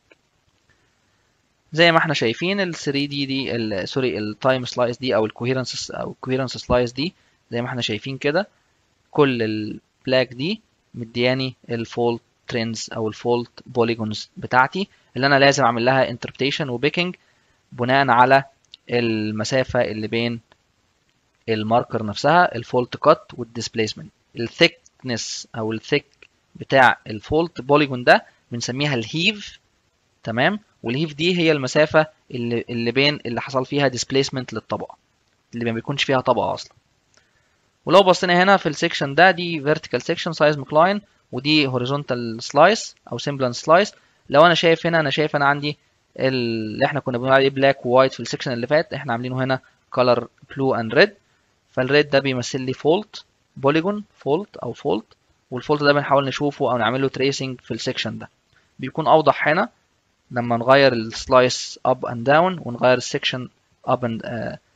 A: زي ما احنا شايفين ال 3 دي دي سوري التايم سلايس دي او الكوهيرنس او الكوهيرنس سلايس دي زي ما احنا شايفين كده كل البلاك دي مدياني الفولت ترندز او الفولت بوليجونز بتاعتي اللي انا لازم اعمل لها انتربريتيشن وبيكينج بناء على المسافه اللي بين الماركر نفسها الفولت كات والديسبيسمنت الثيكنس او الثيك بتاع الفولت بوليجون ده بنسميها الهيف تمام والهيف دي هي المسافه اللي اللي بين اللي حصل فيها ديسبيسمنت للطبقه اللي ما بيكونش فيها طبقه اصلا ولو بصينا هنا في السكشن ده دي فيرتيكال سكشن سايز مكلاين ودي هوريزونتال سلايس او سيمبلانس سلايس لو انا شايف هنا انا شايف انا عندي اللي احنا كنا بنقول عليه بلاك ووايت في السكشن اللي فات احنا عاملينه هنا color blue and red فالريد ده بيمثل لي فولت بوليجون فولت او فولت والفولت ده بنحاول نشوفه او نعمل له تريسنج في السكشن ده بيكون اوضح هنا لما نغير السلايس اب اند داون ونغير السكشن اب اند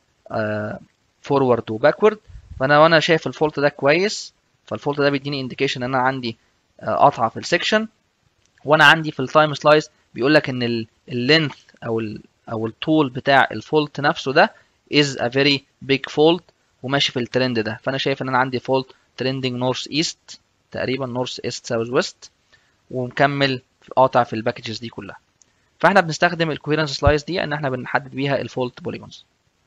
A: فورورد وباكورد فانا وانا شايف الفولت ده كويس فالفولت ده بيديني انديكيشن ان انا عندي قطعه في السكشن وانا عندي في التايم سلايس بيقول لك ان اللينث او ال او الطول بتاع الفولت نفسه ده is a very big fault وماشي في الترند ده فانا شايف ان انا عندي فولت ترندنج نورث ايست تقريبا نورث ايست ساوث ويست ومكمل قاطع في الباكجز دي كلها فاحنا بنستخدم الكويرنس سلايس دي ان احنا بنحدد بيها الفولت بوليجونز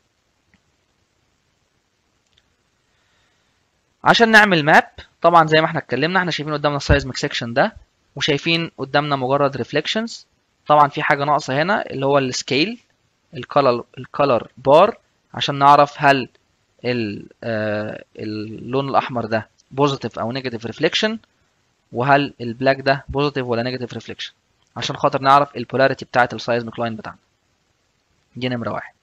A: عشان نعمل ماب طبعا زي ما احنا اتكلمنا احنا شايفين قدامنا السايزميك سيكشن ده وشايفين قدامنا مجرد ريفليكشنز طبعا في حاجه ناقصه هنا اللي هو السكيل الكالر الكالر بار عشان نعرف هل اللون الاحمر ده بوزيتيف او نيجاتيف ريفليكشن وهل البلاك ده بوزيتيف ولا نيجاتيف ريفليكشن عشان خاطر نعرف البولاريتي بتاعه السايزميك لاين بتاعنا دي نمره واحد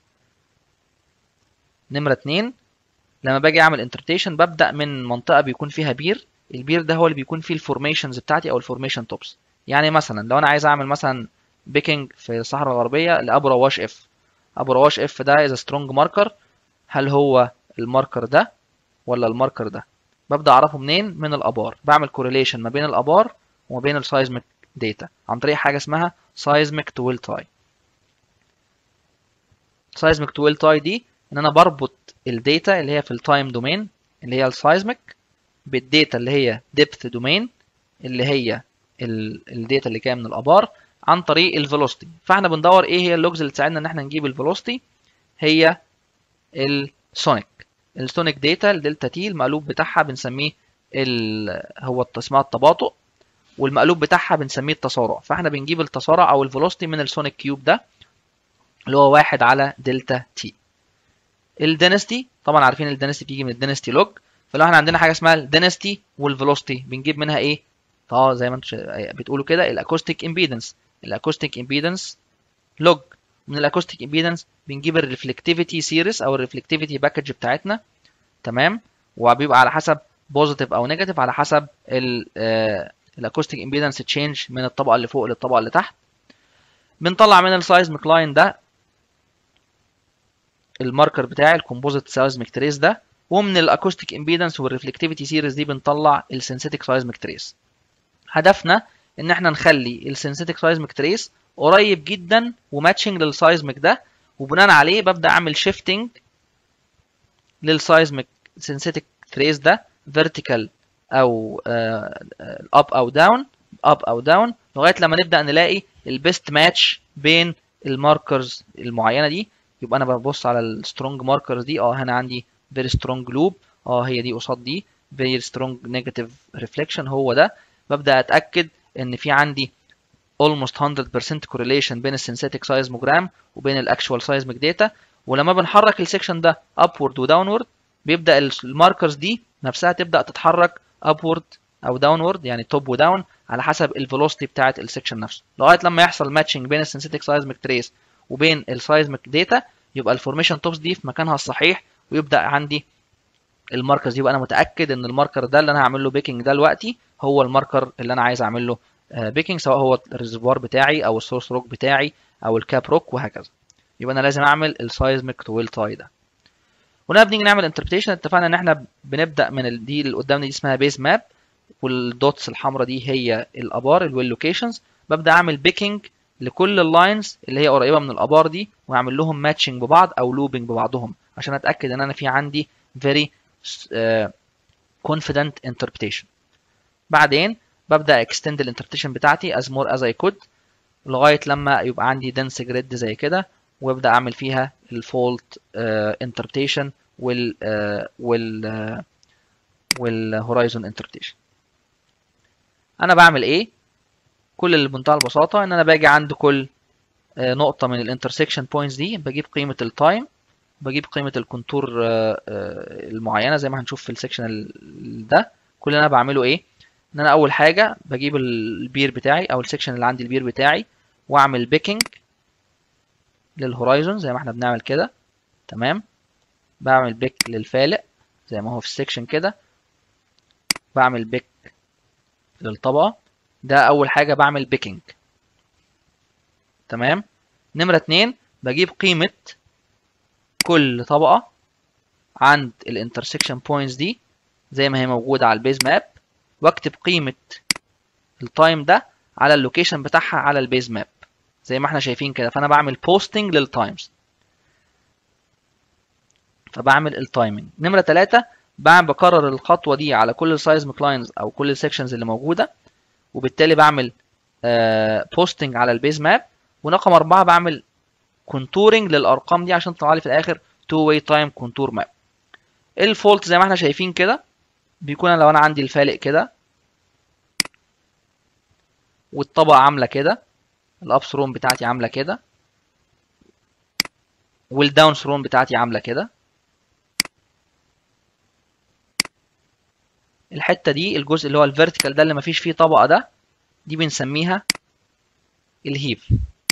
A: نمره اتنين لما باجي اعمل انتربريتيشن ببدا من منطقه بيكون فيها بير البير ده هو اللي بيكون فيه الفورميشنز بتاعتي او الفورميشن توبس يعني مثلا لو انا عايز اعمل مثلا بيكنج في الصحراء الغربيه لابو رواش اف ابو رواش اف ده از سترونج ماركر هل هو الماركر ده ولا الماركر ده ببدا اعرفه منين من الابار بعمل كورليشن ما بين الابار وما بين السايزميك داتا عن طريق حاجه اسمها سايزميك تو ويل تاي سايزميك تو ويل تاي دي ان انا بربط الداتا اللي هي في التايم دومين اللي هي السايزميك بالداتا اللي هي ديبث دومين اللي هي الداتا اللي جايه من الابار عن طريق الفيلوسيتي فاحنا بندور ايه هي اللوجز اللي تساعدنا ان احنا نجيب الفيلوسيتي هي السونيك السونيك داتا الدلتا تي المقلوب بتاعها بنسميه ال... هو اسمها التباطؤ والمقلوب بتاعها بنسميه التسارع فاحنا بنجيب التسارع او الفيلوسيتي من السونيك كيوب ده اللي هو واحد على دلتا تي الدينستي طبعا عارفين الدينستي بيجي من الدينستي لوج فلو احنا عندنا حاجه اسمها الدينستي والفيلوسيتي بنجيب منها ايه اه زي ما انتم بتقولوا كده الاكوستيك امبيدنس الاكوستيك امبيدنس لوج من الاكوستيك امبيدنس بنجيب الريفلكتيفيتي سيريس او الريفلكتيفيتي باكج بتاعتنا تمام وبيبقى على حسب بوزيتيف او نيجاتيف على حسب الاكوستيك امبيدنس تشينج من الطبقه اللي فوق للطبقه اللي تحت بنطلع من السايزميك لاين ده الماركر بتاعي الكومبوزيت سايزميك تريس ده ومن الاكوستيك امبيدنس والريفلكتيفيتي سيريز دي بنطلع السنسيتك سايزميك تريس هدفنا ان احنا نخلي السنسيتك سايزميك تريس قريب جدا وماتشنج للسايزميك ده وبناء عليه ببدا اعمل شيفتنج للسايزميك سنسيتك تريس ده فيرتيكال او اب او داون اب او داون لغايه لما نبدا نلاقي البيست ماتش بين الماركرز المعينه دي يبقى انا ببص على السترونج ماركرز دي اه هنا عندي فيري سترونج لوب اه هي دي قصاد دي فيري سترونج نيجاتيف ريفليكشن هو ده ببدا اتاكد ان في عندي almost 100% correlation بين السنسيتك سايزموجرام وبين الاكشوال سايزميك داتا ولما بنحرك السكشن ده upward وداونورد بيبدا الماركرز دي نفسها تبدا تتحرك upward او downward يعني توب وداون على حسب الفيلوسيتي بتاعه السكشن نفسه لغايه لما يحصل ماتشنج بين السنسيتك سايزميك تريس وبين السايزميك داتا يبقى الفورميشن توبس دي في مكانها الصحيح ويبدا عندي الماركرز يبقى انا متاكد ان الماركر ده اللي انا هعمل له بيكنج ده دلوقتي هو الماركر اللي انا عايز اعمل له بيكنج سواء هو الريزرفوار بتاعي او السورس روك بتاعي او الكاب روك وهكذا يبقى انا لازم اعمل السايزميك تو ويل تاي ده ولما بنيجي نعمل انتربريتيشن اتفقنا ان احنا بنبدا من دي اللي قدامنا دي اسمها بيز ماب والدوتس الحمراء دي هي الابار الويل لوكيشنز ببدا اعمل بيكنج لكل اللاينز اللي هي قريبه من الابار دي واعمل لهم ماتشنج ببعض او لوبنج ببعضهم عشان اتاكد ان انا في عندي very uh, confident interpretation بعدين ببدا اكستند الانتربريتيشن بتاعتي as more as I could لغايه لما يبقى عندي dense grid زي كده وابدا اعمل فيها الفولت انتربريتيشن وال uh, وال uh, والهورايزون انتربريتيشن انا بعمل ايه كل اللي بمنتهى البساطه ان انا باجي عند كل نقطه من الانترسكشن بوينتس دي بجيب قيمه التايم بجيب قيمه الكونتور المعينه زي ما هنشوف في السكشن ده كل اللي انا بعمله ايه ان انا اول حاجه بجيب البير بتاعي او السكشن اللي عندي البير بتاعي واعمل بيكنج للهورايزون زي ما احنا بنعمل كده تمام بعمل بيك للفالق زي ما هو في السكشن كده بعمل بيك للطبقه ده اول حاجه بعمل بيكنج تمام نمره اتنين بجيب قيمه كل طبقه عند الانترسكشن بوينتس دي زي ما هي موجوده على البيز ماب واكتب قيمه التايم ده على اللوكيشن بتاعها على البيز ماب زي ما احنا شايفين كده فانا بعمل بوستنج للتايمز فبعمل التايمنج نمره 3 بعمل بكرر الخطوه دي على كل السايزميك لاينز او كل السكشنز اللي موجوده وبالتالي بعمل بوستنج على البيز ماب ورقم 4 بعمل كونتورنج للارقام دي عشان تطلع لي في الاخر تو واي تايم كونتور ماب الفولت زي ما احنا شايفين كده بيكون لو انا عندي الفالق كده والطبقه عامله كده الابس روم بتاعتي عامله كده والداون روم بتاعتي عامله كده الحته دي الجزء اللي هو الفيرتيكال ده اللي مفيش فيه طبقه ده دي بنسميها الهيف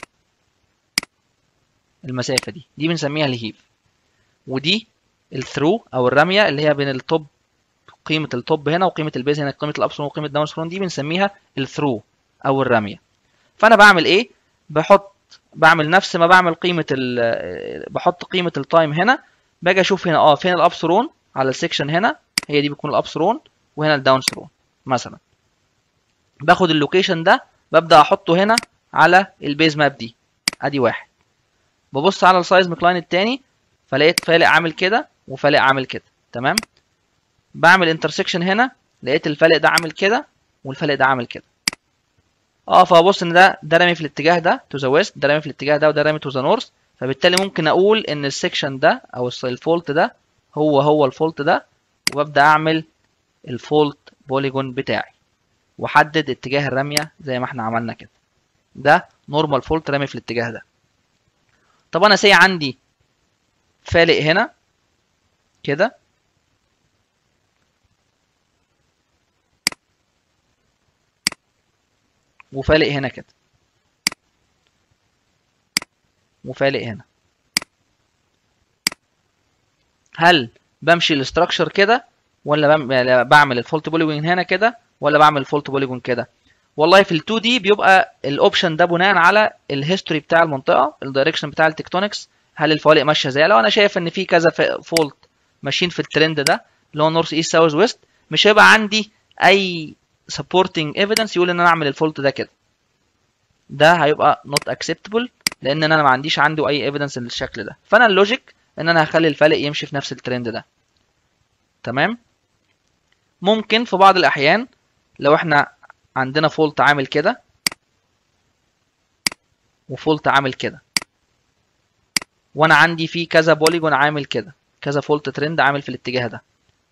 A: المسافه دي دي بنسميها الهيف ودي الثرو او الرميه اللي هي بين التوب قيمه التوب هنا وقيمه البيز هنا قيمه الابسون وقيمه الداون سرون دي بنسميها الثرو او الرميه فانا بعمل ايه بحط بعمل نفس ما بعمل قيمه ال بحط قيمه التايم هنا باجي اشوف هنا اه فين الابسرون على السكشن هنا هي دي بيكون الابسرون وهنا الداون سرون مثلا باخد اللوكيشن ده ببدا احطه هنا على البيز ماب دي ادي واحد ببص على السايزميك لاين التاني فلقيت فالق عامل كده وفالق عامل كده تمام بعمل انترسكشن هنا لقيت الفالق ده عامل كده والفالق ده عامل كده اه فبص ان ده ده رامي في الاتجاه ده تو ذا ويست ده رامي في الاتجاه ده وده رامي تو ذا نورث فبالتالي ممكن اقول ان السكشن ده او الفولت ده هو هو الفولت ده وابدا اعمل الفولت بوليجون بتاعي واحدد اتجاه الرميه زي ما احنا عملنا كده ده نورمال فولت رامي في الاتجاه ده طب انا سي عندي فالق هنا كده وفالق هنا كده وفالق هنا هل بمشي الاستراكشر كده ولا بعمل الفولت بوليجون هنا كده ولا بعمل الفولت بوليجون كده والله في ال2 دي بيبقى الاوبشن ده بناء على الهيستوري بتاع المنطقه الدايركشن بتاع التكتونكس هل الفوالق ماشيه زي لو انا شايف ان في كذا فولت ماشيين في الترند ده اللي هو نورث ايست ساوث ويست مش هيبقى عندي اي supporting evidence يقول ان انا اعمل الفولت ده كده ده هيبقى not acceptable لان انا ما عنديش عنده اي evidence للشكل ده فانا اللوجيك ان انا هخلي الفالق يمشي في نفس الترند ده تمام ممكن في بعض الاحيان لو احنا عندنا فولت عامل كده وفولت عامل كده وانا عندي فيه كذا بوليجون عامل كده كذا فولت ترند عامل في الاتجاه ده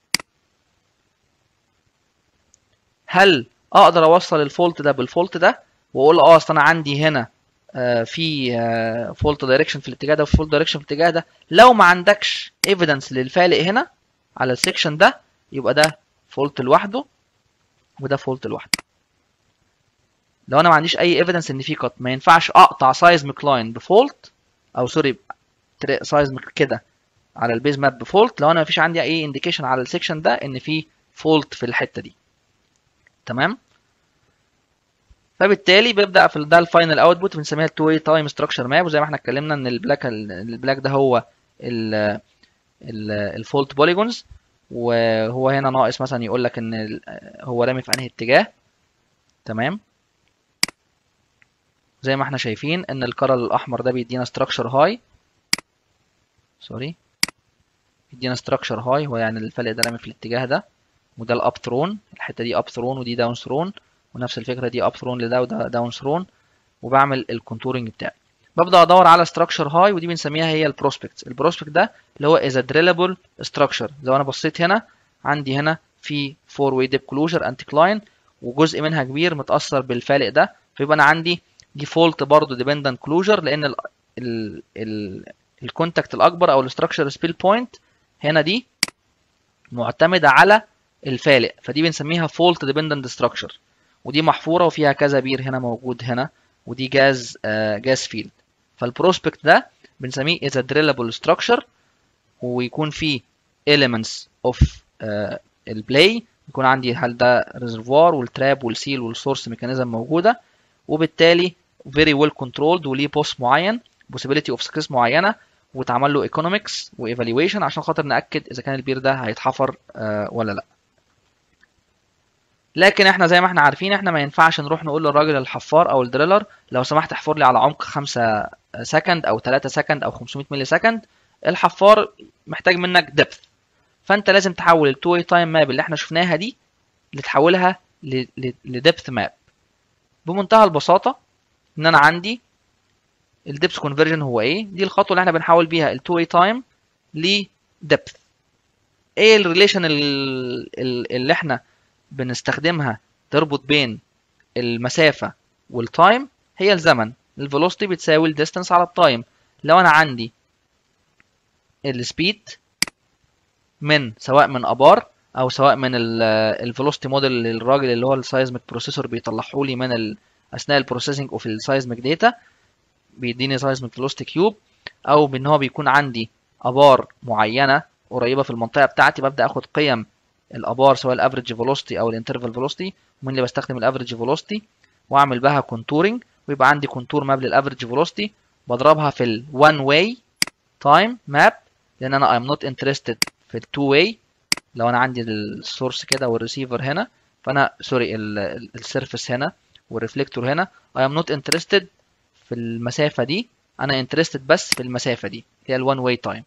A: هل اقدر اوصل الفولت ده بالفولت ده واقول اه اصل انا عندي هنا آه في آه فولت دايركشن في الاتجاه ده وفي فولت دايركشن في الاتجاه ده لو ما عندكش ايفيدنس للفالق هنا على السكشن ده يبقى ده فولت لوحده وده فولت لوحده لو انا ما عنديش اي ايفيدنس ان في كات ما ينفعش اقطع سايزميك لاين بفولت او سوري سايزميك كده على البيز ماب بفولت لو انا ما فيش عندي اي انديكيشن على السكشن ده ان في فولت في الحته دي تمام فبالتالي بيبدا في ده الفاينل اوتبوت بنسميها التو واي تايم ستراكشر ماب وزي ما احنا اتكلمنا ان البلاك البلاك ده هو الفولت بوليجونز وهو هنا ناقص مثلا يقول لك ان هو رامي في انهي اتجاه تمام زي ما احنا شايفين ان الكرل الاحمر ده بيدينا ستراكشر هاي سوري بيدينا ستراكشر هاي هو يعني الفلق ده رامي في الاتجاه ده وده الاب ثرون الحته دي اب ثرون ودي داون ثرون ونفس الفكره دي اب ثرون لده وده داون ثرون وبعمل الكونتورنج بتاعي ببدا ادور على ستراكشر هاي ودي بنسميها هي البروسبكت البروسبكت ده اللي هو از دريلابل ستراكشر لو انا بصيت هنا عندي هنا في فور واي ديب كلوجر انتي كلاين وجزء منها كبير متاثر بالفالق ده فيبقى انا عندي ديفولت برضه ديبندنت كلوجر لان ال ال ال الكونتاكت الاكبر او الستراكشر سبيل بوينت هنا دي معتمده على الفالق فدي بنسميها فولت ديبندنت ستراكشر ودي محفوره وفيها كذا بير هنا موجود هنا ودي جاز آه جاز فيلد فالبروسبكت ده بنسميه is a drillable structure ويكون فيه elements of uh, البلاي يكون عندي هل ده ريزرفوار والتراب والسيل والسورس ميكانيزم موجوده وبالتالي very well controlled وليه بوس معين possibility of success معينه واتعمل له economics وايفالويشن عشان خاطر ناكد اذا كان البير ده هيتحفر uh, ولا لا لكن احنا زي ما احنا عارفين احنا ما ينفعش نروح نقول للراجل الحفار او الدريلر لو سمحت احفر لي على عمق 5 سكند او 3 سكند او 500 ملي سكند الحفار محتاج منك دبث فانت لازم تحول التو واي تايم ماب اللي احنا شفناها دي لتحولها لدبث ماب بمنتهى البساطه ان انا عندي الدبث كونفرجن هو ايه دي الخطوه اللي احنا بنحول بيها التو واي تايم لدبث ايه الريليشن اللي احنا بنستخدمها تربط بين المسافة والتايم هي الزمن الفيلوسيتي بتساوي الديستانس على التايم لو انا عندي السبيد من سواء من ابار او سواء من الفيلوسيتي موديل اللي الراجل اللي هو السايزميك بروسيسور بيطلعه لي من ال اثناء البروسيسنج اوف السايزميك داتا بيديني سايزميك فيلوسيتي كيوب او بان هو بيكون عندي ابار معينه قريبه في المنطقه بتاعتي ببدا اخد قيم الابار سواء الافريج فيلوسيتي او الانترفال فيلوسيتي ومن اللي بستخدم الافريج فيلوسيتي واعمل بها كونتورنج ويبقى عندي كونتور ماب للافريج فيلوسيتي بضربها في الوان واي تايم ماب لان انا I'm not interested في التو واي لو انا عندي السورس كده والريسيفر هنا فانا سوري السيرفيس هنا والريفليكتور هنا I am not interested في المسافه دي انا interested بس في المسافه دي هي الوان واي تايم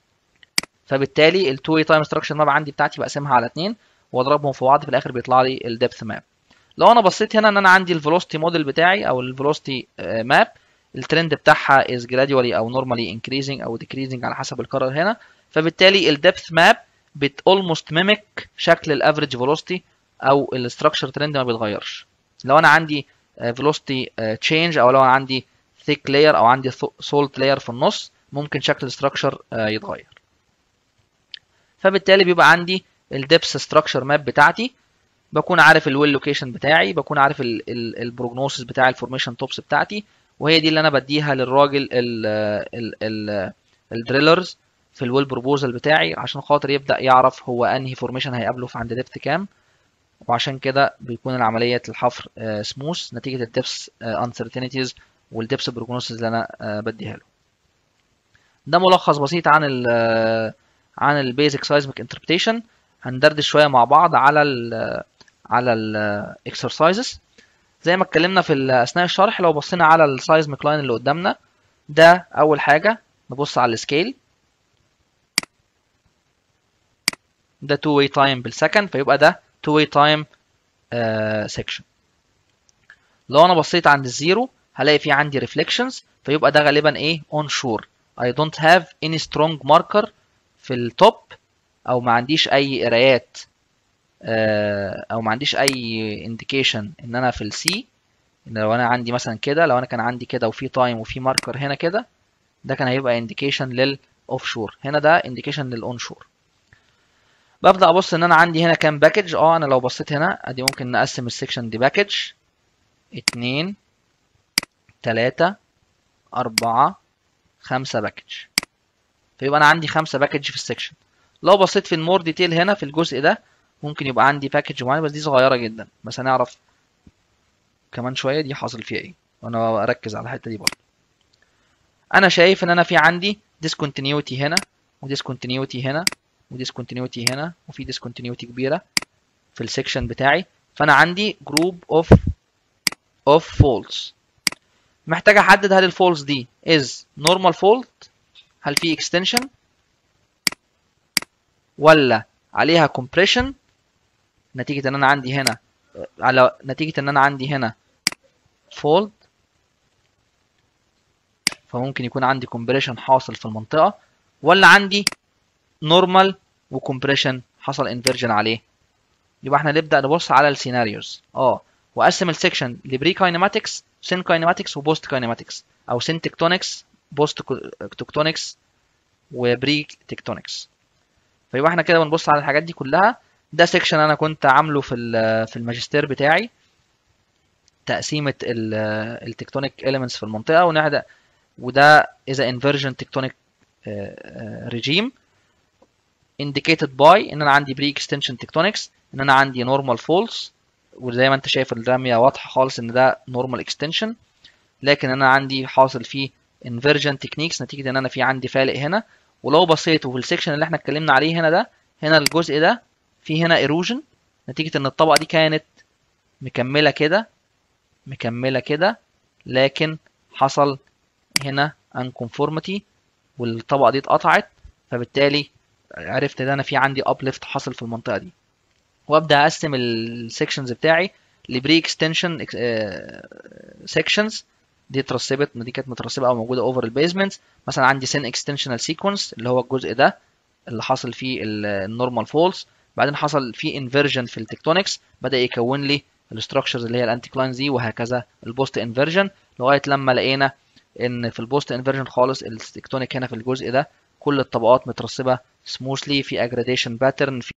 A: فبالتالي التو واي تايم ستراكشر ماب عندي بتاعتي بقسمها على اتنين واضربهم في بعض في الاخر بيطلع لي الدبث ماب لو انا بصيت هنا ان انا عندي الفيلوسيتي موديل بتاعي او الفيلوسيتي ماب الترند بتاعها is gradually او normally increasing او decreasing على حسب القرار هنا فبالتالي الدبث ماب بت almost mimic شكل الافريج فيلوسيتي او الستراكشر ترند ما بيتغيرش لو انا عندي فيلوسيتي تشينج او لو انا عندي thick layer او عندي salt layer في النص ممكن شكل الستراكشر يتغير فبالتالي بيبقى عندي الدبس ستراكشر ماب بتاعتي بكون عارف الويل لوكيشن بتاعي بكون عارف البروجنوسيس بتاع الفورميشن توبس بتاعتي وهي دي اللي انا بديها للراجل الدريلرز في الويل بروبوزال بتاعي عشان خاطر يبدا يعرف هو انهي فورميشن هيقابله في عند ديبث كام وعشان كده بيكون العمليه الحفر سموث نتيجه الدبس انسرتينيتيز والدبس بروجنوسيس اللي انا بديها له ده ملخص بسيط عن ال عن البيزك سايزميك انتربريتيشن هندردش شويه مع بعض على ال على الاكسرسايزز زي ما اتكلمنا في اثناء الشرح لو بصينا على السايزميك لاين اللي قدامنا ده اول حاجه نبص على السكيل ده 2 واي تايم بالسكند فيبقى ده 2 واي تايم سيكشن لو انا بصيت عند الزيرو هلاقي في عندي ريفليكشنز فيبقى ده غالبا ايه اون شور I don't have any strong marker في التوب او ما عنديش اي قرايات او ما عنديش اي انديكيشن ان انا في السي ان لو انا عندي مثلا كده لو انا كان عندي كده وفي تايم وفي ماركر هنا كده ده كان هيبقى انديكيشن للاوف شور هنا ده انديكيشن للاون شور ببدا ابص ان انا عندي هنا كام باكج اه انا لو بصيت هنا ادي ممكن نقسم السكشن دي باكج اتنين تلاتة أربعة خمسة باكج فيبقى أنا عندي خمسة باكج في السكشن لو بصيت في المور ديتيل هنا في الجزء ده ممكن يبقى عندي باكج معين بس دي صغيرة جدا بس هنعرف كمان شوية دي حاصل فيها ايه وانا اركز على الحتة دي برضه انا شايف ان انا في عندي discontinuity هنا وديسكونتينيوتي هنا وديسكونتينيوتي هنا وفي discontinuity كبيرة في السكشن بتاعي فانا عندي جروب اوف اوف فولز محتاج احدد هل الفولز دي is normal fault هل في extension ولا عليها compression نتيجة ان انا عندي هنا على نتيجة ان انا عندي هنا fold فممكن يكون عندي compression حاصل في المنطقة ولا عندي normal وcompression حصل inversion عليه يبقى احنا نبدأ نبص على السيناريوز اه واقسم السكشن لبري كاينماتكس سين كاينماتكس وبوست كاينماتكس او سين تكتونكس بوست تكتونكس وبري تكتونكس فيبقى احنا كده بنبص على الحاجات دي كلها ده سيكشن انا كنت عامله في في الماجستير بتاعي تقسيمه التكتونيك اليمنتس في المنطقه ونحدى وده اذا انفيرجن تكتونيك ريجيم indicated by ان انا عندي بري اكستنشن تكتونكس ان انا عندي نورمال فولس وزي ما انت شايف الرميه واضحه خالص ان ده نورمال اكستنشن لكن انا عندي حاصل فيه انفيرجن تكنيكس نتيجه ان انا في عندي فالق هنا ولو بصيتوا في السكشن اللي احنا اتكلمنا عليه هنا ده هنا الجزء ده في هنا ايروجن نتيجة ان الطبقة دي كانت مكملة كده مكملة كده لكن حصل هنا unconformity والطبقة دي اتقطعت فبالتالي عرفت ان انا في عندي uplift حصل في المنطقة دي وابدا اقسم السكشنز بتاعي لبري اكستنشن سيكشنز دي اترسبت دي كانت مترسبه او موجوده اوفر البيزمنت مثلا عندي سين اكستنشنال سيكونس اللي هو الجزء ده اللي حصل فيه النورمال فولز بعدين حصل فيه انفرجن في التكتونكس بدا يكون لي الاستراكشرز اللي هي الانتيكلاينز دي وهكذا البوست انفرجن لغايه لما لقينا ان في البوست انفرجن خالص التكتونيك هنا في الجزء ده كل الطبقات مترسبه سموثلي في اجراديشن باترن في